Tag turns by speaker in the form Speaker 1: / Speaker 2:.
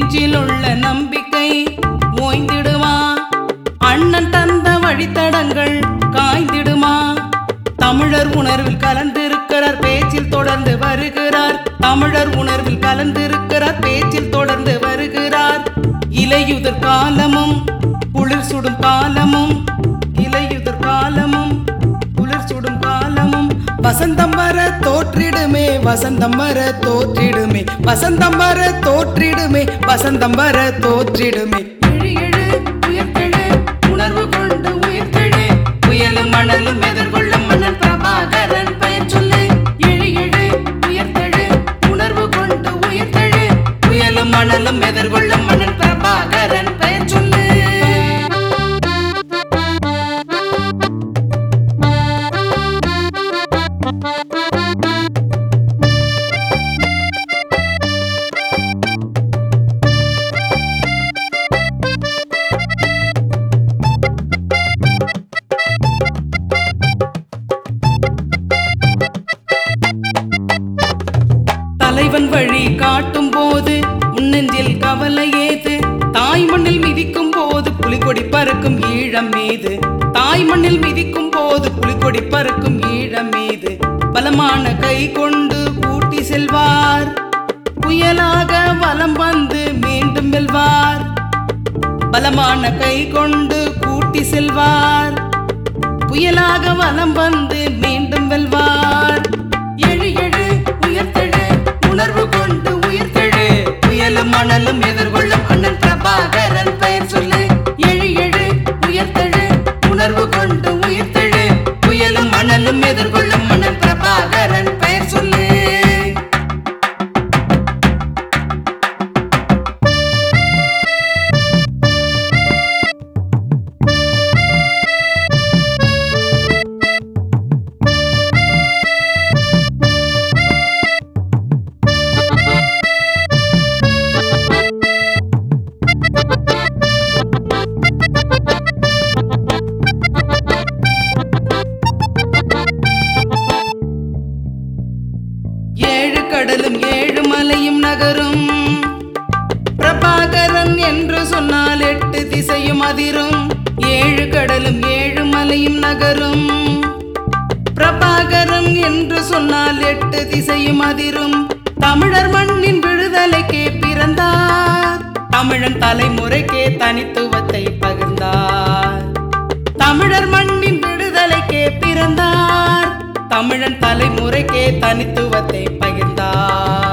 Speaker 1: நெஞ்சில் உள்ள நம்பிக்கை ஓய்ந்திடுமா அண்ணன் தந்த வழித்தடங்கள் காய்ந்திடுமா தமிழர் உணர்வில் கலந்திருக்கிறார் பேச்சில் தொடர்ந்து வருகிறார் தமிழர் உணர்வில் கலந்திருக்கிறார் பேச்சில் தொடர்ந்து வருகிறார் இலையுதிர் காலமும் குளிர் சுடும் காலமும் இலையுதிர் காலமும் குளிர் சுடும் காலமும் வசந்தம் வர தோற்றிடுமே வசந்தம் வர தோற்றிடுமே வசந்தம் வர தோற்றிடுமே வசந்தம் வர தோற்றிடுமே எழு எழு உயர்த்தெழு உணர்வு கொண்டு உயிர்த்தெழு புயலும் மணலும் எதிர்கொள்ளும் மன்னன் பிரபாகரன் பெயர் சொல்லு எழு எழு உயர்த்தெழு உணர்வு கொண்டு உயிர்த்தெழு புயலும் மணலும் எதிர்கொள்ளும் மன்னன் பிரபாகரன் பெயர் சொல்லு தலைவன் வழி காட்டும் போது உன்னெஞ்சில் கவலை ஏது தாய் மண்ணில் மிதிக்கும் போது புலிகொடி பறக்கும் ஈழம் மீது தாய் மண்ணில் மிதிக்கும் போது புலிகொடி பறக்கும் ஈழம் மீது பலமான கை கொண்டு கூட்டி செல்வார் புயலாக வலம் வந்து மீண்டும் வெல்வார் பலமான கை கொண்டு கூட்டி செல்வார் புயலாக வலம் வந்து மீண்டும் வெல்வார் எழு எழு உயர்த்தெழு உணர்வு கொண்டு உயிர்த்தெழு புயலும் மணலும் எதிர்கொள்ளும் அண்ணன் பிரபாகரன் பெயர் சொல்லு எழு எழு உயர்த்தெழு உணர்வு கொண்டு உயிர்த்தெழு புயலும் மணலும் எதிர்கொள்ளும் அண்ணன் பிரபாகரன் பெயர் சொல்லு ஏழு கடலும் ஏழு மலையும் நகரும் பிரபாகரன் என்று சொன்னால் எட்டு திசையும் அதிரும் ஏழு கடலும் ஏழு மலையும் நகரும் பிரபாகரன் என்று சொன்னால் எட்டு திசையும் அதிரும் தமிழர் மண்ணின் விடுதலைக்கே பிறந்தார் தமிழன் தலைமுறைக்கே தனித்துவத்தை பகிர்ந்தார் தமிழர் மண்ணின் விடுதலைக்கே பிறந்தார் தமிழன் தலைமுறைக்கே தனித்துவத்தை பகிர்ந்தார்